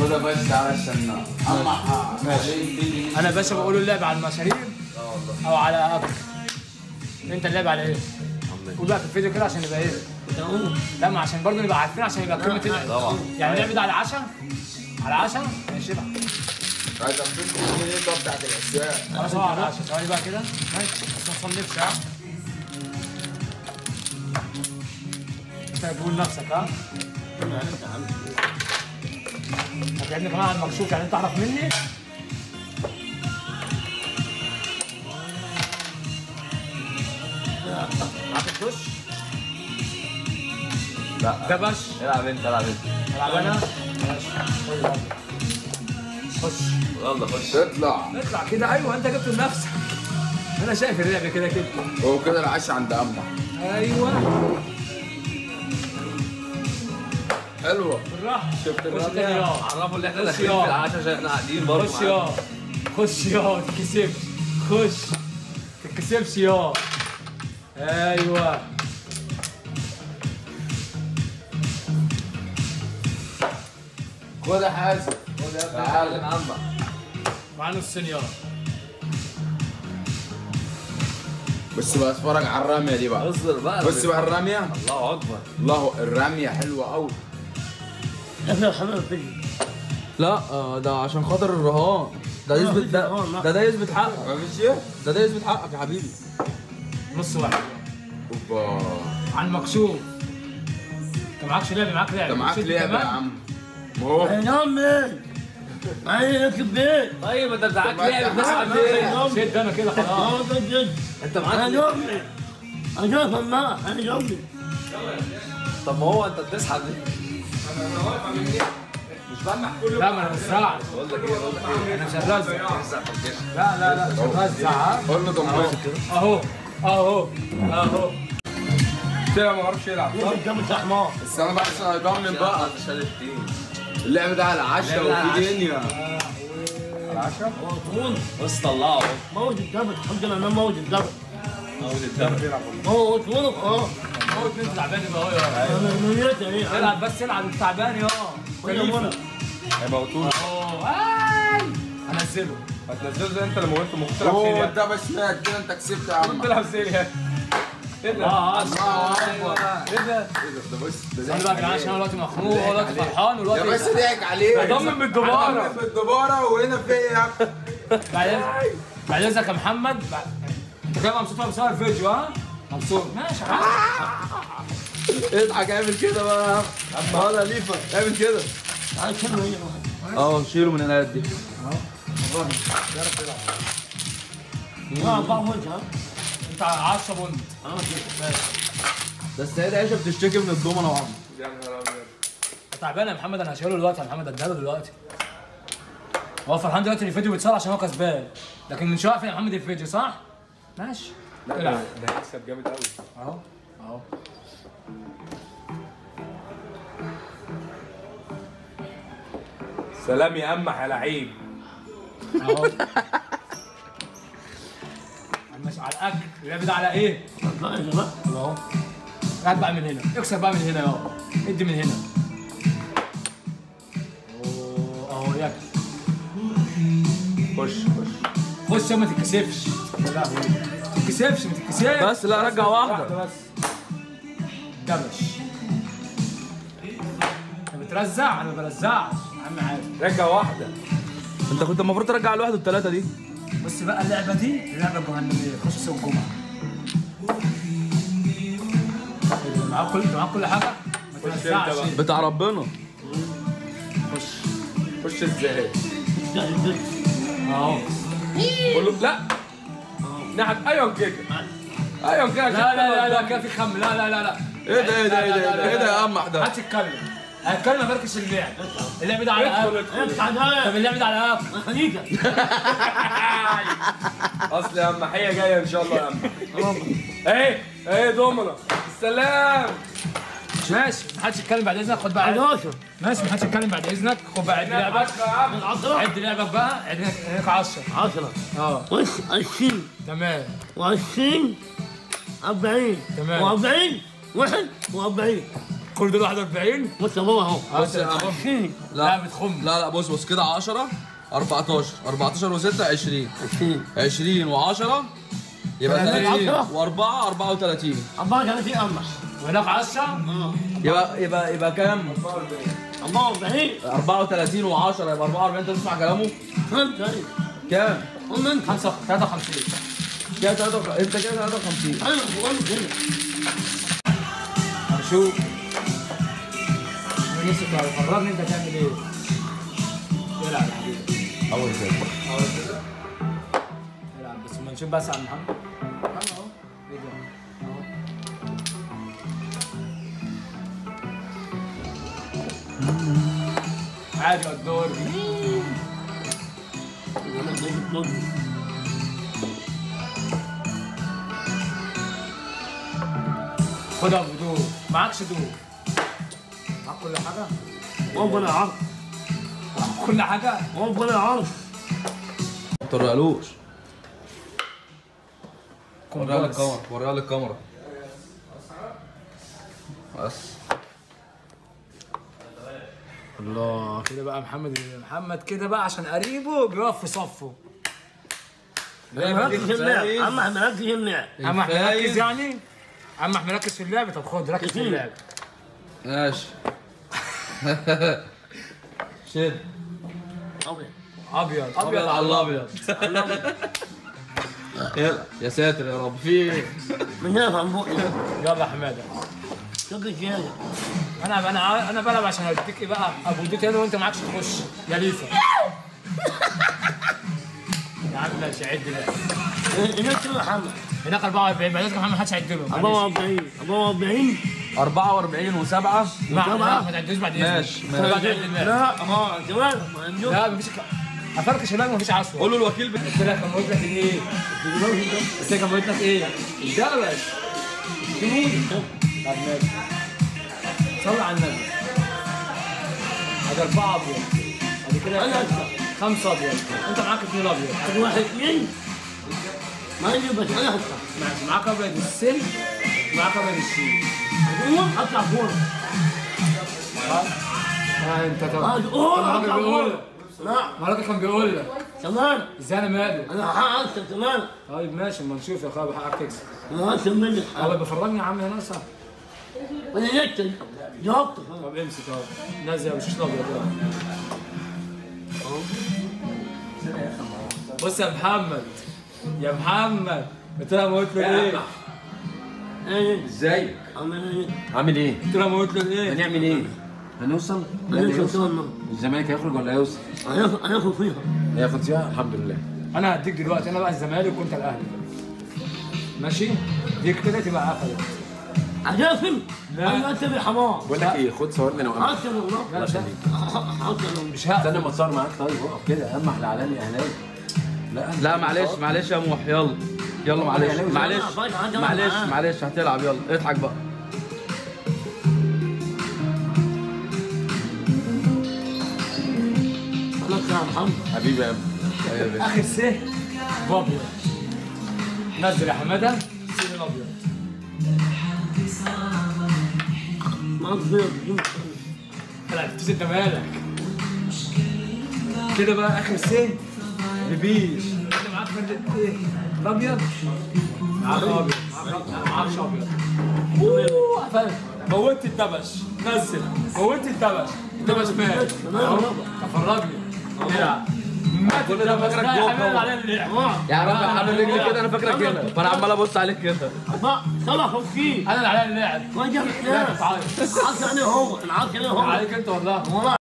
خد يا باشا تعالى استنى اما ماشي. انا باشا بقول له اللعب على المشاريب اه والله او على اكل انت اللعب على ايه؟ قول بقى في الفيديو كده عشان يبقى ايه؟ لا ما عشان برضه نبقى عارفين عشان يبقى كلمه ايه طبعا. يعني اللعب ده على عشاء على عشاء ماشي بقى عايز اشوف ايه بتاعت العشاء خلاص هو على عشاء ثواني بقى كده ماشي بس ما تصنفش ها انت بتقول نفسك ها هتعبني كمان على المكشوف يعني انت تعرف مني معاك الدش لا ده باش العب انت العب انت العب انا ماشي خش يلا خش تطلع اطلع كده ايوه انت جبته لنفسك انا شايف اللعبه كده كده هو كده العشاء عند امه ايوه حلوه بالراحه شفت خش تاني الرمية؟ يا عرفوا اللي احنا خش داخلين يا. في العشاء عشان احنا قاعدين برضه خش يا خش يا ما تتكسفش خش ما تتكسفش يا ايوه خد يا حازم خد يا تعالى تعالى عمك مع نص سنيار بس بقى اتفرج على الرميه دي بقى اصبر بقى بص بقى الرميه الله اكبر الله الرميه حلوه قوي لا آه، ده عشان خاطر الرهان ده يثبت ده ده ده يثبت حقك مفيش ايه ده ده يثبت حقك يا حبيبي نص واحد اوبا على المكشوف انت معكش لعبه معاك لعبه انت معاك شد لعبه يا كمان. عم ما هو طيب انت معاك طب ما لعب انت الناس معاك عارفين شد انا كده خلاص انت معاك طب ما هو انت بتسحب ليه؟ مش بلمح كل لا ما انا بسرعش بقول لك ايه بقول لك ايه انا مش هرزع تسحب كده. لا لا لا مش هرزع ها قول له ضمنك اهو اهو اهو طلع ما بعرفش يلعب بس انا بقى عشان اضمن بقى انت شال التيم اللعب ده على عشاء اللعب ده على وفي دنيا بص طلعه موت الدبل الحمد لله انا موت الدبل اول الدم موت ولك اه هو اتنين تعبان يبقى هو يا انا نيتي ايه العب بس العب انت تعبان يا ولا ولا هيموتوه اهو اي هنزله هتنزله زي انت لما قلت المفروض تلعب هو سيريا ده بس مات كده انت كسبت يا عم تلعب سيريا ايه ده؟ اه اه الله اكبر ايه ده؟ ده بص ده انا بقى يا جدعان عشان انا دلوقتي مخنوق هو دلوقتي فرحان يا ودلوقتي بس ضحك عليه ضمن بالدبارة. في الدبارة وهنا في ايه يا بعدين بعدين اذنك يا محمد بع- انت كده مبسوط وانا بصور فيديو ها؟ مبسوط ماشي اضحك اعمل كده بقى اه ليفا اعمل كده تعال كلمه هي واحد اه شيله من هنا دي اه اربعه وانت ها انت 10 بونت اه كده ده السيدة عائشة بتشتكي من الضمنة وعم يا نهار ابيض تعبان يا محمد انا هشيله دلوقتي يا محمد اديها له دلوقتي هو فرحان دلوقتي ان الفيديو بيتصور عشان هو كسبان لكن من شويه واقفين يا محمد الفيديو صح؟ ماشي لا العب. ده ده هيكسب جامد قوي اهو اهو سلام يا امح يا لعيب اهو ماشي على الاكل اللعب ده على ايه؟ بقى يا بقى اهو هات بقى من هنا اكسر بقى من هنا اهو ادي من هنا أوه، اهو ياكل خش خش خش يا ما تتكسفش يا لهوي ما تتكسفش ما تتكسفش بس لا رجع واحدة بس دبش انت بترزع انا ما برزعش يا عم عادي رجع واحده انت كنت المفروض ترجع الواحد والثلاثة دي بص بقى اللعبه دي لعبه جهنميه خش سوق الجمعه إيه ده، معاك كل معاك كل حاجه ما خش انت ترزعش بقى. بتاع ربنا خش خش ازاي اهو قول له لا نعم ايوه كده ايوه كده لا لا لا لا كده في خم لا لا لا لا ايه ده ايه ده ايه لا، لا، ده لا، ايه ده لا. يا عم احمد محدش يتكلم هيتكلم ما بركش اللعب اللعب ده على ادخل اكل ادخل افتح طب ده اللعب ده على اكل خليجه اصل يا امحيه جايه ان شاء الله يا امح ايه ايه دومنا السلام مش ماشي محدش يتكلم بعد اذنك خد بقى عد. 11 ماشي محدش يتكلم بعد اذنك خد بقى عد لعبك يا عم 10 عد لعبك بقى عد هناك 10 10 اه وش 20 تمام و20 40 تمام. و40 41 كل دول 41 بص يا بابا اهو بص يا عم. 20 لا لا بتخم لا لا بص بص كده 10 14 14 و6 20 20 20 و10 يبقى 30 و4 34 34 قمح وهناك 10 يبقى يبقى يبقى كام 44 34 و10 يبقى 44 انت تسمع كلامه فهمت ايوه كام قلنا انت 53 كده 53 انت كده 53 ايوه قلنا كده هنشوف نفسك فرجني انت تعمل ايه العب يا حبيبي اول كده العب بس ما نشوف بس عن محمد محمد اهو ايه ده اهو عادي الدور وانا جايب طول خدها بدور معكش دور معاك كل حاجه ربنا عارف كل حاجه ربنا عارف ما توريهالوش وريها كومباس. للكاميرا وريها للكاميرا بس الله كده بقى محمد محمد كده بقى عشان قريبه بيقف في صفه مركز في اللعب عم احمد مركز في اللعب عم احمد الفايز. مركز يعني عم احمد مركز في اللعب طب خد ركز في اللعب ماشي شد ابيض ابيض ابيض على الابيض يلا يا ساتر يا رب في ايه؟ من هنا عم بقى يلا يا حماده شكل زياده انا انا عا- انا بلعب عشان اديك إيه بقى ابو دي تاني وانت معكش تخش يا ليفا يا عم ماشي عد بقى هناك كده محمد هناك 44 بعد كده محمد محدش هيعد له معلش. 44 44 44 و7 لا لا ما تعدوش بعد اذنك ماشي، بعد ماشي. عد الله. لا اه زمان ما عندوش لا مفيش ك- افركش هناك مفيش عصوه قول له الوكيل بت- قلت لك اموت لك ايه؟ قلت لك اموت لك ايه؟ الدغلس تموت طب ماشي صلي على النبي ادي اربعه ابيض ادي كده أنا خمسه خمسه ابيض انت معاك اثنين ابيض طب واحد اثنين ما يجي بس انا هطلع ماشي معاك ابيض السن معاك ابيض الشين اقوم اطلع فوق ها انت طب هذا اوه الراجل اطلع بيقول فوق لك لا ما الراجل كان بيقول لك كمان ازاي انا مالي انا حققت كمان طيب ماشي اما نشوف يا اخويا بحقك تكسب انا هسم منك الله بفرجني يا عم هنا صح انا جبت جاوبت طب امسك اهو نزل مش الابيض ده. بص يا محمد يا محمد قلت له موت له ايه؟ ايه ازيك عمل ايه عامل ايه قلت له موت له ايه؟ هنعمل ايه هنوصل لا انا يوصل شفتهم الزمالك هيخرج ولا هيوصل هياخد فيها هياخد فيها الحمد لله انا هديك دلوقتي انا بقى الزمالك وانت الاهلي ماشي؟ ديك كده تبقى قفلت عجاسم لا. انا انت بالحمار بقول لك ايه خد صورنا انا وامل عسل والله لا لا عسل مش هقفل استنى ما اتصور معاك طيب اقف كده اهم احلى علامي اهلاوي لا لا معلش معلش يا موح يلا يلا معلش معلش معلش معلش هتلعب يلا اضحك بقى خلاص يا محمد حبيبي يا ابني اخر سه بابيض نزل يا حماده سين الابيض ما تصير لا تبتسم انت مالك كده بقى اخر سه ببيش انت معاك فردة ايه؟ الابيض معاك ابيض معاك- معاكش ابيض اوه قفلت. موتت الدبش نزل موتت الدبش الدبش مات أهو، تفرجني العب مات الدبش فاكرك لا يا جوكر. حبيبي عليه اللعب يا رب الحمد رجلي كده انا فاكرك كده فانا عمال ابص عليك كده صلاح فيه انا اللي عليا اللعب ما جاب لا تعال عارف يعني هو انا عارف يعني هو عليك انت والله والله